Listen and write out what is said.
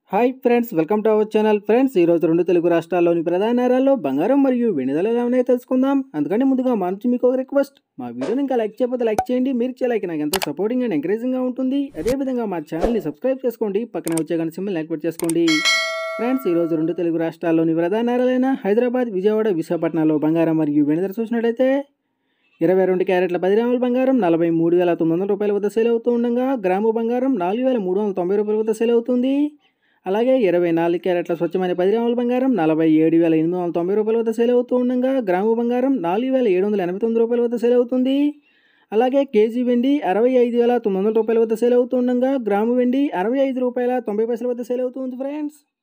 hi friends welcome to our channel friends ఈరోజు రెండు తెలుగు రాష్ట్రాల్లోని ప్రధాన నగరాల్లో బంగారం మరియు వెండి ధరలు ఎలా ఉన్నాయో తెలుసుకుందాం అందుకని ముందుగా మా నుంచి మీకు ఒక రిక్వెస్ట్ మా వీడియోని ఇంకా లైక్ చేయకపోతే లైక్ చేయండి మీరు ఇచ్చే లైక్ నాకు ఎంతో సపోర్టింగ్ అండ్ ఎంకరేజింగ్గా ఉంటుంది అదేవిధంగా మా ఛానల్ని సబ్స్క్రైబ్ చేసుకోండి పక్కనే వచ్చే గంట సింబల్ యాక్టివేట్ చేసుకోండి ఫ్రెండ్స్ ఈరోజు రెండు తెలుగు రాష్ట్రాల్లోని ప్రధాన నగరాలైన హైదరాబాద్ విజయవాడ విశాఖపట్నంలో బంగారం మరియు వెండి ధర చూసినట్లయితే ఇరవై రెండు క్యారెట్ల పది గ్రాముల బంగారం నలభై మూడు వేల తొమ్మిది వందల రూపాయల వద్ద సేల్ అవుతూ ఉండగా గ్రాము బంగారం నాలుగు వేల మూడు వందల తొంభై రూపాయల వద్ద సేల్ అవుతుంది అలాగే ఇరవై నాలుగు క్యారెట్ల స్వచ్ఛమైన పది గ్రాముల బంగారం నలభై ఏడు వేల ఎనిమిది వందల తొంభై రూపాయల వద్ద సేల్ అవుతూ ఉండగా గ్రాము బంగారం నాలుగు వేల ఏడు వందల ఎనభై తొమ్మిది రూపాయల వద్ద సేల్ అవుతుంది అలాగే కేజీ వెండి అరవై ఐదు వేల తొమ్మిది వందల రూపాయల వద్ద సేల్ అవుతూ ఉండగా గ్రాము వెండి అరవై ఐదు రూపాయల తొంభై పైసల వద్ద సేల్ అవుతుంది ఫ్రెండ్స్